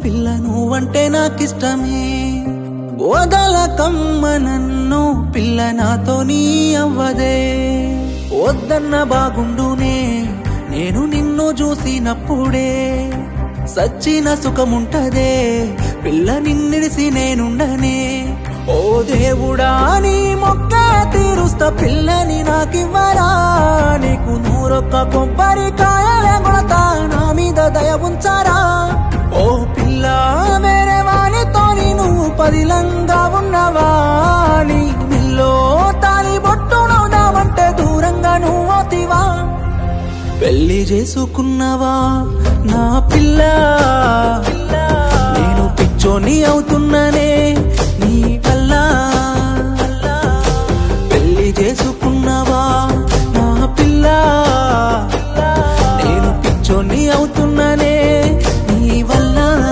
పిల్ల నువ్వంటే నాకిష్టమే వదలకమ్మ నన్ను పిల్ల నాతో నీ అవ్వదే వద్దన్న బాగుండునే నేను నిన్ను చూసినప్పుడే సచ్చిన సుఖముంటదే పిల్ల నిన్నిడిసి నేనుండనే ఓ దేవుడా నీ మొక్క తీరుస్తా పిల్లని నాకివ్వరా నీకు నూరొక్క కొబ్బరికాయలే కొడతా నా మీద దయ ఉంచారా ఓ పిల్ల వేరే వానితోని నువ్వు పదిలంగా ఉన్నవా నీ మిల్లో తాలి బొట్టు నవ్వుదామంటే దూరంగా నువ్వోతివా పెళ్లి చేసుకున్నవా నా పిల్ల నేను పిచ్చోని అవుతున్ననే నీ వల్ల పెళ్లి చేసుకున్నవా నా పిల్ల నేను పిచ్చోని అవుతున్ననే నీ వల్ల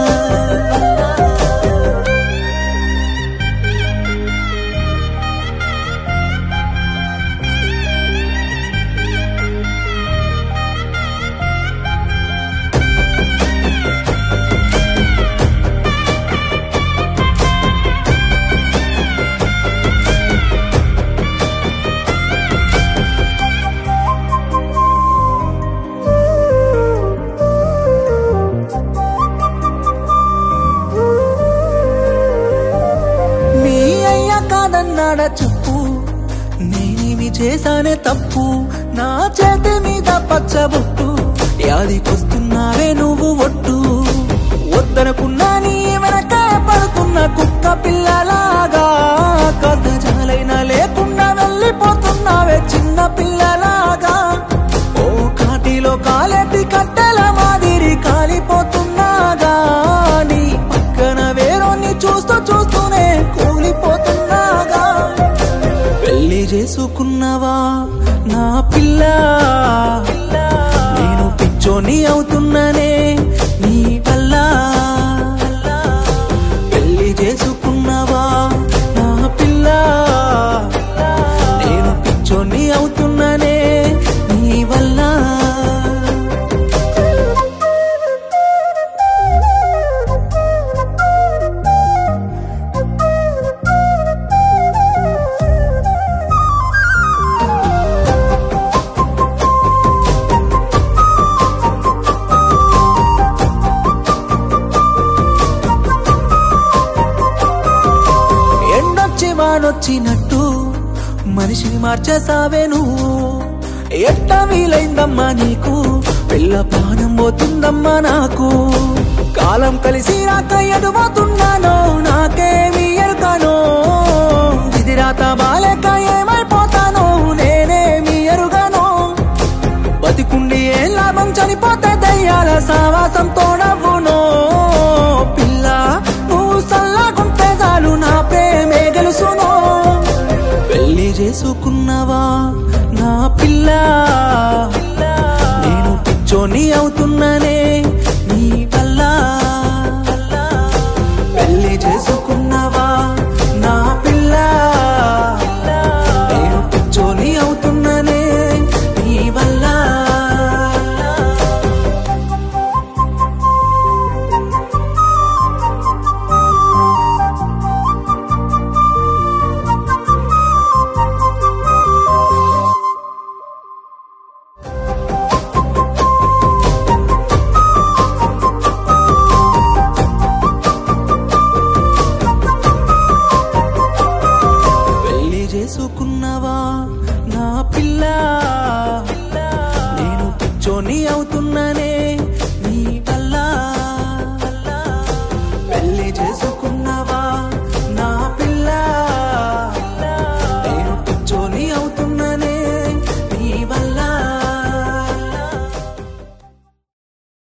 మీ అయ్య కాదన్నాడ చెప్పు నేనేమి చేశానే తప్పు నా చేతి మీద పచ్చబొట్టు యాదికొస్తున్నావే నువ్వు ఒట్టు వద్దనుకున్నా నీ వెనక పడుకున్న కుక్క పిల్లలాగా కథ జాలైనా లేకుండా వెళ్ళిపోతున్నావే చిన్న పిల్లలాగా ఓ కాటిలో కాలెట్టి కట్టెల మాదిరి కాలిపోతున్నాగా నీ పక్కన వేరోని చూస్తూ చూస్తూనే కూలిపోతున్నాగా పెళ్లి చేసుకున్నవా నా పిల్ల నేను పిచ్చోని అవుతున్ననే నీ వల్ల పెళ్లి చేసుకున్నవా నా పిల్ల నేను పిచ్చోని అవుతున్ననే నీ వల్ల ఎండొచ్చి వానొచ్చినట్టు మనిషిని మార్చేసావే నువ్వు ఎట్ట వీలైందమ్మా నీకు పిల్ల ప్రాణం పోతుందమ్మా నాకు కాలం కలిసి రాక ఎడుపోతున్నానో నాకేమి ఎరుకనో ఇది రాత బాలేక ఏమైపోతానో నేనేమి ఎరుగనో బతికుండి ఏం లాభం చనిపోతే దయ్యాల సావాసంతో నవ్వునో పిల్ల నువ్వు సల్లాగుంటే చాలు నా ప్రేమే గెలుసునో పెళ్లి చేసుకున్నవా నా పిల్ల నేను పిచ్చోని అవుతున్ననే